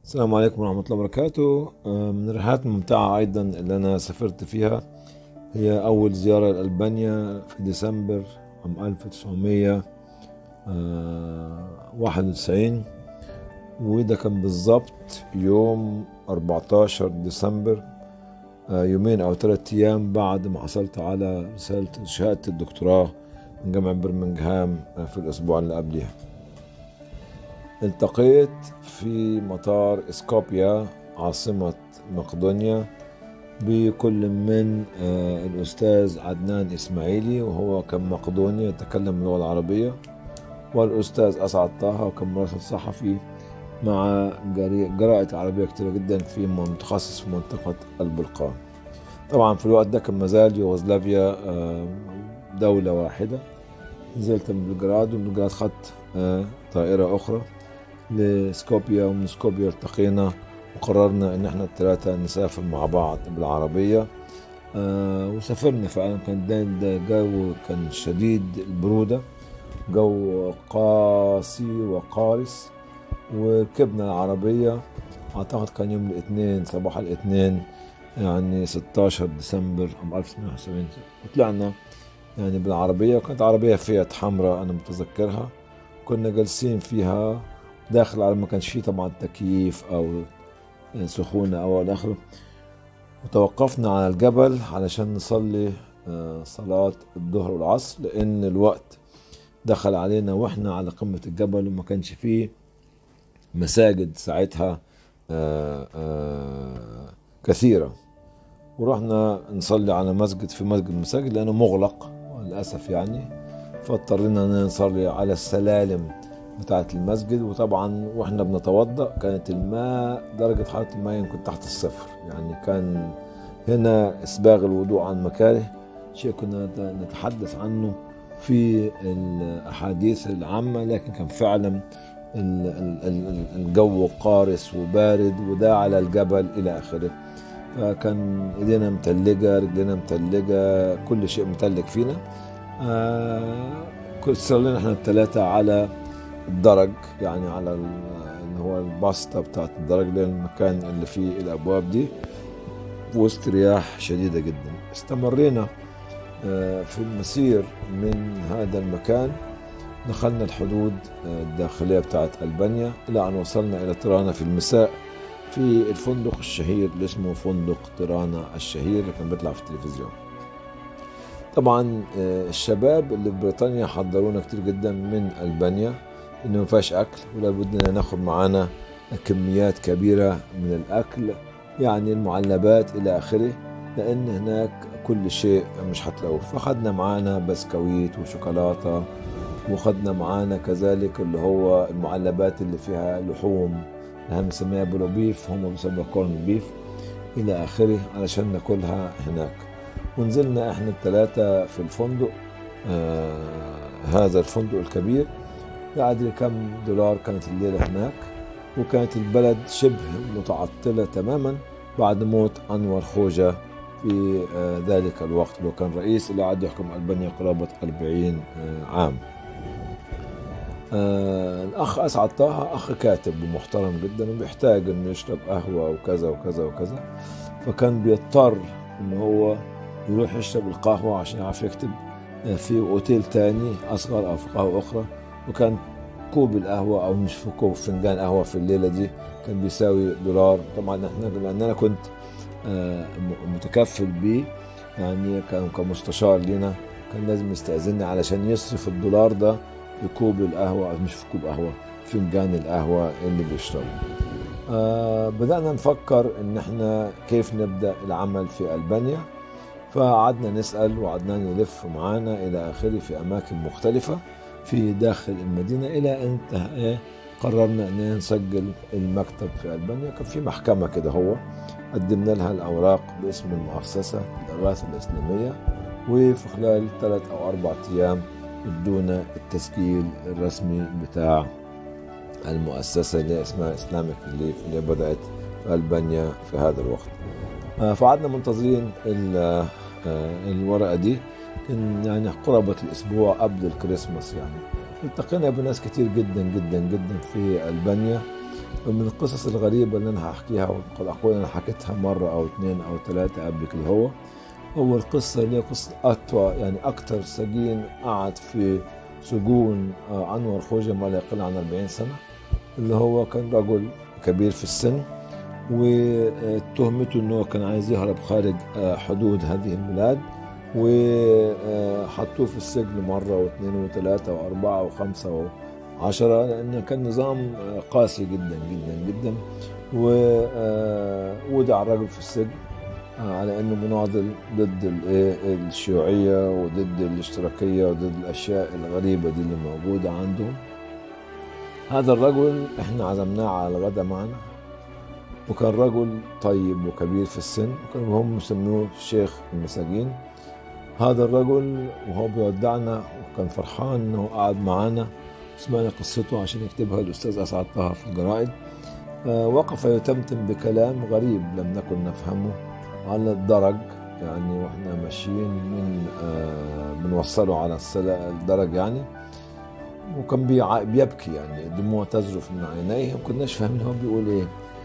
السلام عليكم ورحمة الله وبركاته آه، من الرحلات الممتعة أيضا اللي أنا سافرت فيها هي أول زيارة لألبانيا في ديسمبر عام 1991 وده كان بالظبط يوم 14 ديسمبر آه، يومين أو ثلاثة أيام بعد ما حصلت على رسالة شهادة الدكتوراه من جامعة برمنغهام آه، في الأسبوع اللي قبلها التقيت في مطار اسكوبيا عاصمة مقدونيا بكل من آه، الأستاذ عدنان إسماعيلي وهو كان مقدوني يتكلم اللغة العربية والأستاذ أسعد طه وكان مراسل صحفي مع جري- جرائد عربية كتيرة جدا في متخصص في منطقة البلقان طبعا في الوقت ده كان مازال يوغوسلافيا آه، دولة واحدة نزلت من بلجراد ومن بلجراد خدت آه، طائرة أخرى لسكوبيا ومن سكوبيا التقينا وقررنا ان احنا الثلاثة نسافر مع بعض بالعربية آه وسافرنا فعلا كان ده, ده جو كان شديد البرودة جو قاسي وقارس وركبنا العربية اعتقد كان يوم الاثنين صباح الاثنين يعني 16 ديسمبر عام 1970 وطلعنا يعني بالعربية وكانت عربية فيات حمراء أنا متذكرها كنا جالسين فيها داخل على ما كانش فيه طبعا تكييف او سخونه او الى اخره وتوقفنا على الجبل علشان نصلي آه، صلاة الظهر والعصر لأن الوقت دخل علينا وإحنا على قمة الجبل وما كانش فيه مساجد ساعتها آه، آه، كثيرة ورحنا نصلي على مسجد في مسجد المساجد لأنه مغلق للأسف يعني فاضطرينا إن نصلي على السلالم بتاعة المسجد وطبعا واحنا بنتوضا كانت الماء درجة حرارة الماء يمكن تحت الصفر يعني كان هنا اسباغ الوضوء عن مكاره شيء كنا نتحدث عنه في الاحاديث العامة لكن كان فعلا ال- ال- ال- الجو قارس وبارد وده على الجبل الى اخره فكان ايدينا متلجة رجلينا متلجة كل شيء متلج فينا آه كل صلينا احنا الثلاثة على الدرج يعني على ال- اللي هو الباسطة بتاعت الدرج اللي هي المكان اللي فيه الأبواب دي في وسط رياح شديدة جدا استمرينا آه، في المسير من هذا المكان دخلنا الحدود آه، الداخلية بتاعت ألبانيا إلى أن وصلنا إلى ترانا في المساء في الفندق الشهير اللي اسمه فندق ترانا الشهير اللي كان بيطلع في التلفزيون طبعا آه، الشباب اللي في بريطانيا حضرونا كتير جدا من ألبانيا انه ما فيهاش اكل ولا بد ان ناخد معانا كميات كبيره من الاكل يعني المعلبات الى اخره لان هناك كل شيء مش هتلاقوه فخدنا معانا بسكويت وشوكولاته وخدنا معانا كذلك اللي هو المعلبات اللي فيها لحوم احنا بنسميها بلو بيف هم بيسموها كورن بيف الى اخره علشان ناكلها هناك ونزلنا احنا الثلاثه في الفندق آه هذا الفندق الكبير لا أدري كم دولار كانت الليلة هناك وكانت البلد شبه متعطلة تماما بعد موت أنور خوجة في آه، ذلك الوقت لو كان رئيس اللي قعد يحكم ألبانيا قرابة 40 آه، عام آه، الأخ أسعد طه أخ كاتب ومحترم جدا وبيحتاج إنه يشرب قهوة وكذا وكذا وكذا فكان بيضطر إن هو يروح يشرب القهوة عشان يعرف يكتب آه، في أوتيل تاني أصغر أو في قهوة أخرى وكان كوب القهوة أو مش في كوب فنجان قهوة في الليلة دي كان بيساوي دولار طبعا احنا لأن أنا كنت آه، م- متكفل بيه يعني كان كمستشار لينا كان لازم يستأذني علشان يصرف الدولار ده في كوب القهوة أو مش في كوب قهوة فنجان القهوة اللي بيشربه آه بدأنا نفكر إن إحنا كيف نبدأ العمل في ألبانيا فقعدنا نسأل وعدنان يلف معانا إلى آخره في أماكن مختلفة في داخل المدينة إلى أن انتهى إيه، قررنا أن نسجل المكتب في ألبانيا كان في محكمة كده هو قدمنا لها الأوراق باسم المؤسسة الإغاثة الإسلامية وفي خلال ثلاث أو أربع أيام ادونا التسجيل الرسمي بتاع المؤسسة اللي اسمها إسلامك ريليف اللي بدأت في ألبانيا في هذا الوقت آه، فقعدنا منتظرين ال- آه، الورقة دي كان يعني قرابة الأسبوع قبل الكريسماس يعني التقينا بناس كتير جدا جدا جدا في ألبانيا من القصص الغريبة اللي أنا هحكيها وقد أقول أنا حكيتها مرة أو اثنين أو ثلاثة قبل كده هو هو القصة اللي هي قصة أطوى يعني أكثر سجين قعد في سجون آه، أنور خوجة ما لا يقل عن 40 سنة اللي هو كان رجل كبير في السن وتهمته انه كان عايز يهرب خارج آه، حدود هذه البلاد وحطوه في السجن مرة واثنين وثلاثة وأربعة وخمسة وعشرة لأنه كان نظام آه، قاسي جدا جدا جدا وودع الرجل في السجن آه، على انه مناضل ضد الايه الشيوعيه وضد الاشتراكيه وضد الاشياء الغريبه دي اللي موجوده عندهم هذا الرجل احنا عزمناه على الغداء معنا وكان رجل طيب وكبير في السن وكانوا هم يسموه شيخ المساجين هذا الرجل وهو بيودعنا وكان فرحان انه قعد معانا سمعنا قصته عشان يكتبها الاستاذ اسعد طه في الجرائد آه، وقف يتمتم بكلام غريب لم نكن نفهمه على الدرج يعني واحنا ماشيين من آه بنوصله على السلا- الدرج يعني وكان بيع- بيبكي يعني دموع تذرف من عينيه ما كناش فاهمين هو بيقول ايه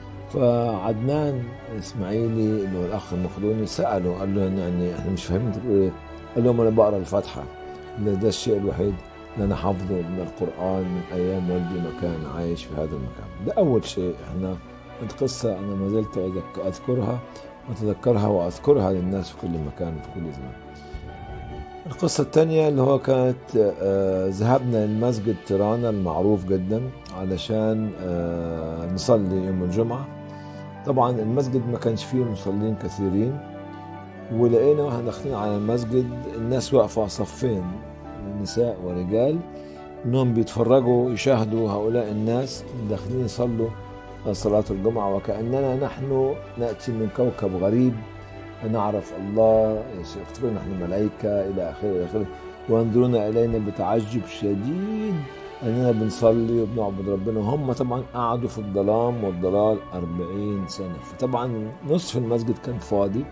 فعدنان اسماعيلي اللي هو الاخ المقدوني ساله قال له يعني احنا مش فاهمين انت بتقول ايه قال لهم انا بقرا الفاتحه ده, ده الشيء الوحيد اللي انا حافظه من القران من ايام والدي ما كان عايش في هذا المكان ده اول شيء احنا القصه انا ما زلت أذك- اذكرها واتذكرها واذكرها للناس في كل مكان في كل زمان القصة الثانية اللي هو كانت آه، ذهبنا لمسجد تيرانا المعروف جدا علشان آه، نصلي يوم الجمعة طبعا المسجد ما كانش فيه مصلين كثيرين ولقينا واحنا داخلين على المسجد الناس واقفة صفين نساء ورجال انهم بيتفرجوا يشاهدوا هؤلاء الناس داخلين يصلوا صلاة الجمعة وكأننا نحن نأتي من كوكب غريب نعرف الله يفتكرون نحن ملائكة إلى آخره إلى آخره وينظرون إلينا بتعجب شديد أننا بنصلي وبنعبد ربنا وهم طبعا قعدوا في الظلام والضلال أربعين سنة فطبعا نصف المسجد كان فاضي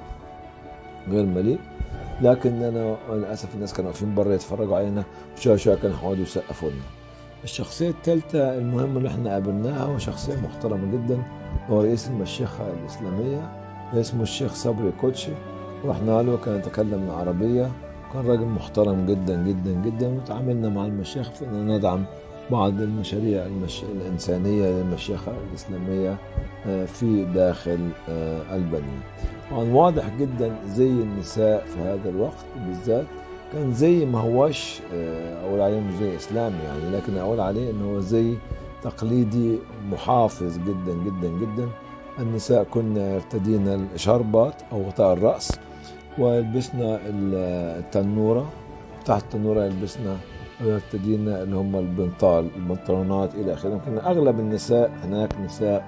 غير مليء لكن أنا للأسف الناس كانوا واقفين بره يتفرجوا علينا وشوية شوية كانوا يقعدوا يسقفوا لنا الشخصية الثالثة المهمة اللي احنا قابلناها هو شخصية محترمة جدا هو رئيس المشيخة الإسلامية اسمه الشيخ صبري كوتشي رحنا له كان يتكلم العربية كان راجل محترم جدا جدا جدا وتعاملنا مع المشايخ في أن ندعم بعض المشاريع المش... الإنسانية للمشيخة الإسلامية آه، في داخل آه، ألبانيا طبعا واضح جدا زي النساء في هذا الوقت بالذات كان زي ما هوش آه، أقول عليه مش زي إسلامي يعني لكن أقول عليه إنه هو زي تقليدي محافظ جدا جدا جدا النساء كنا يرتدين الشربات أو غطاء الرأس ويلبسنا التنورة تحت التنورة يلبسنا ويرتدين اللي هم البنطال البنطلونات إلى آخره كنا أغلب النساء هناك نساء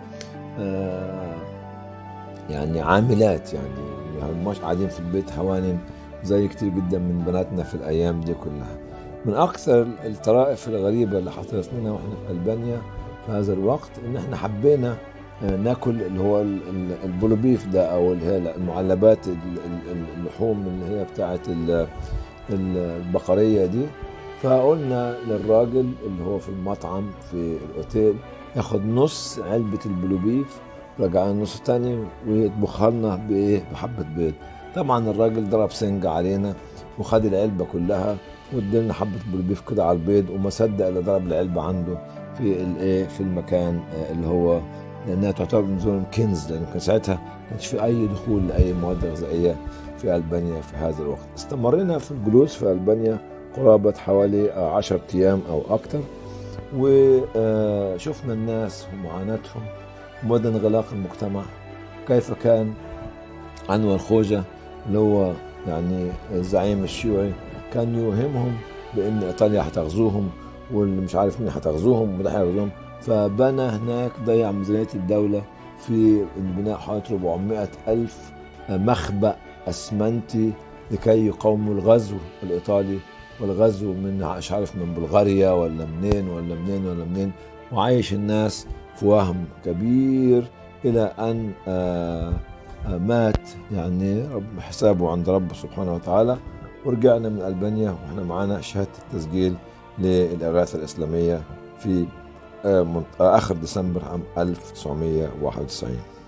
آه، يعني عاملات يعني مش قاعدين في البيت هوانم زي كتير جدا من بناتنا في الأيام دي كلها من أكثر الطرائف الغريبة اللي حصلت لنا وإحنا في ألبانيا في هذا الوقت إن إحنا حبينا آه، ناكل اللي هو ال- ال- البولوبيف ده او اللي هي المعلبات ال- ال- اللحوم اللي هي بتاعت ال- ال- البقريه دي فقلنا للراجل اللي هو في المطعم في الاوتيل ياخد نص علبه البولوبيف رجع النص التاني ويطبخها لنا بايه بحبه بيض طبعا الراجل ضرب سنج علينا وخد العلبه كلها وادينا حبه بولوبيف كده على البيض وما صدق اللي ضرب العلبه عنده في الايه في المكان آه، اللي هو لانها تعتبر بالنسبه لهم كنز لان كان ساعتها ما كانش في اي دخول لاي مواد غذائيه في البانيا في هذا الوقت. استمرينا في الجلوس في البانيا قرابه حوالي 10 ايام او اكثر وشفنا الناس ومعاناتهم ومدى انغلاق المجتمع كيف كان انور خوجه اللي هو يعني الزعيم الشيوعي كان يوهمهم بان ايطاليا هتغزوهم واللي مش عارف مين هتغزوهم وده هيغزوهم فبنى هناك ضيع ميزانية الدولة في بناء حوالي 400 ألف مخبأ أسمنتي لكي يقاوموا الغزو الإيطالي والغزو من مش عارف من بلغاريا ولا منين ولا منين ولا منين وعايش الناس في وهم كبير إلى أن آه، آه، مات يعني رب حسابه عند رب سبحانه وتعالى ورجعنا من ألبانيا وإحنا معانا شهادة التسجيل للإغاثة الإسلامية في آه، من- آه، آخر ديسمبر عام 1991